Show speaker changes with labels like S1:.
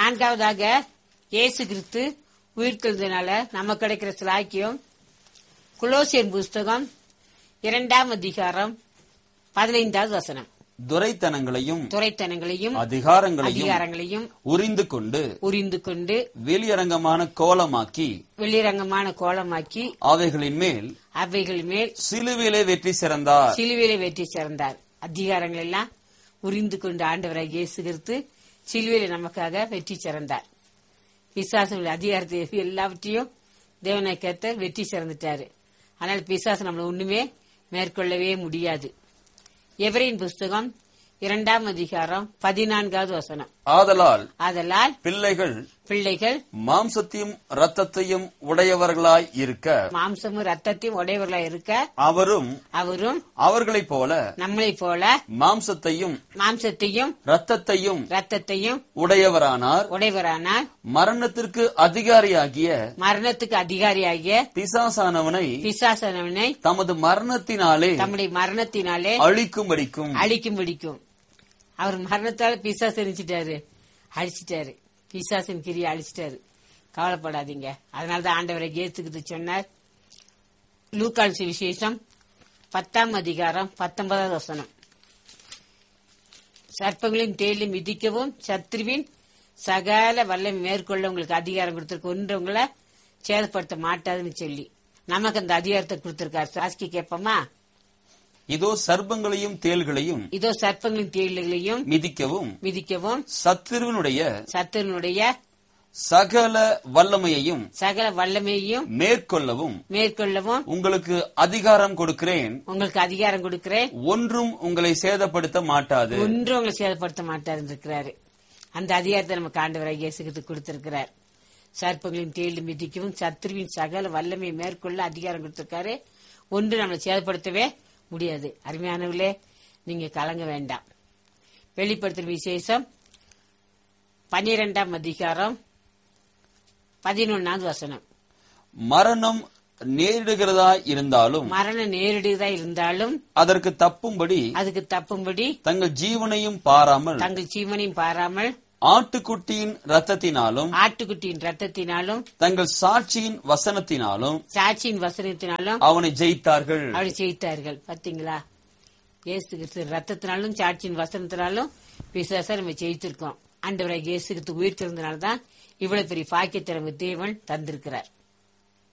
S1: நான்காவதாக இயேசு கிறிஸ்து உயிர்த்தெழுந்தனால நமக்கு கிடைக்கிற சிலாக்கியம் குலோசியன் புஸ்தகம் இரண்டாம் அதிகாரம் பதினைந்தாவது வசனம்
S2: துரைத்தனங்களையும்
S1: துரைத்தனங்களையும்
S2: அதிகாரங்களையும்
S1: அதிகாரங்களையும்
S2: உரிந்து கொண்டு
S1: உரிந்து கொண்டு
S2: வெளியரங்கமான கோலமாக்கி
S1: வெளிரங்கமான கோலமாக்கி
S2: அவைகளின் மேல்
S1: அவைகள் மேல்
S2: சிலுவிலே வெற்றி சிறந்தார்
S1: சிலுவையில வெற்றி சிறந்தார் அதிகாரங்கள் எல்லாம் உரிந்து கொண்டு ஆண்டவராக இயேசு கிறிஸ்து சிலுவையில நமக்காக வெற்றி சிறந்தார் பிசாசனுடைய அதிகாரத்தை எல்லாவற்றையும் தேவனை கேத்த வெற்றி சிறந்துட்டாரு ஆனால் பிசாசு நம்மளை ஒண்ணுமே மேற்கொள்ளவே முடியாது எவரின் புஸ்தகம் இரண்டாம் அதிகாரம் பதினான்காவது வசனம்
S2: ஆதலால்
S1: ஆதலால்
S2: பிள்ளைகள்
S1: பிள்ளைகள்
S2: மாம்சத்தையும் இரத்தத்தையும் உடையவர்களாய் இருக்க
S1: மாம்சமும் ரத்தத்தையும் உடையவர்களாக இருக்க
S2: அவரும்
S1: அவரும்
S2: அவர்களைப் போல
S1: நம்மளைப் போல
S2: மாம்சத்தையும்
S1: மாம்சத்தையும்
S2: இரத்தத்தையும்
S1: ரத்தத்தையும்
S2: உடையவரானார்
S1: உடையவரானால்
S2: மரணத்திற்கு அதிகாரியாகிய
S1: மரணத்துக்கு அதிகாரியாகிய
S2: பிசாசானவனை
S1: பிசாசனவனை
S2: தமது மரணத்தினாலே
S1: தம்முடைய மரணத்தினாலே
S2: அழிக்கும்படிக்கும்
S1: அழிக்கும் பிடிக்கும் அவர் மரணத்தால பிசாசு எரிச்சிட்டாரு அழிச்சிட்டாரு பிசாசின் கிரியை அழிச்சிட்டாரு கவலைப்படாதீங்க அதனாலதான் ஆண்டவரை கேத்துக்கிட்டு சொன்னார் லூக்கால் விசேஷம் பத்தாம் அதிகாரம் பத்தொன்பதாவது வசனம் சர்ப்பங்களின் தேலி மிதிக்கவும் சத்ருவின் சகல வல்லம் மேற்கொள்ள உங்களுக்கு அதிகாரம் கொடுத்திருக்க ஒன்றவங்களை சேதப்படுத்த மாட்டாதுன்னு சொல்லி நமக்கு அந்த அதிகாரத்தை கொடுத்திருக்காரு சாஸ்கி கேட்போமா
S2: இதோ சர்ப்பங்களையும் தேள்களையும்
S1: இதோ சர்ப்பங்களின் தேளிகளையும்
S2: மிதிக்கவும்
S1: மிதிக்கவும்
S2: சத்துருவினுடைய
S1: சத்துருனுடைய
S2: சகல வல்லமையையும்
S1: சகல வல்லமையையும்
S2: மேற்கொள்ளவும்
S1: மேற்கொள்ளவும்
S2: உங்களுக்கு அதிகாரம் கொடுக்கிறேன்
S1: உங்களுக்கு அதிகாரம் கொடுக்கிறேன்
S2: ஒன்றும் உங்களை சேதப்படுத்த மாட்டாது
S1: ஒன்றும் உங்களை சேதப்படுத்த மாட்டாருன்னு இருக்கிறாரு அந்த அதிகாரத்தை நமக்கு ஆண்டவராக இயேசுக்கு கொடுத்திருக்கிறார் சர்ப்பங்களின் தேடி மிதிக்கவும் சத்துருவின் சகல வல்லமையை மேற்கொள்ள அதிகாரம் கொடுத்திருக்காரு ஒன்று நம்மளை சேதப்படுத்தவே முடியாது அருமையானவர்களே நீங்க கலங்க வேண்டாம் வெளிப்படுத்தும் விசேஷம் பன்னிரெண்டாம் அதிகாரம் பதினொன்னாவது வசனம்
S2: மரணம் நேரிடுகிறதா இருந்தாலும்
S1: மரணம் நேரடியதா இருந்தாலும்
S2: அதற்கு தப்பும்படி
S1: அதுக்கு தப்பும்படி
S2: தங்கள் ஜீவனையும் பாராமல்
S1: தங்கள் ஜீவனையும் பாராமல்
S2: ஆட்டுக்குட்டியின் ரத்தத்தினாலும்
S1: ஆட்டுக்குட்டியின் ரத்தத்தினாலும்
S2: தங்கள் சாட்சியின் வசனத்தினாலும்
S1: சாட்சியின் வசனத்தினாலும்
S2: அவனை ஜெயித்தார்கள்
S1: அவளை ஜெயித்தார்கள் பாத்தீங்களா இயேசு கிறிஸ்து ரத்தத்தினாலும் சாட்சியின் வசனத்தினாலும் விசுவாசம் நம்ம ஜெயித்திருக்கோம் ஆண்டவராக இயேசு கிறிஸ்து உயிர் தான் இவ்வளவு பெரிய பாக்கியத்தை நமக்கு தேவன் தந்திருக்கிறார்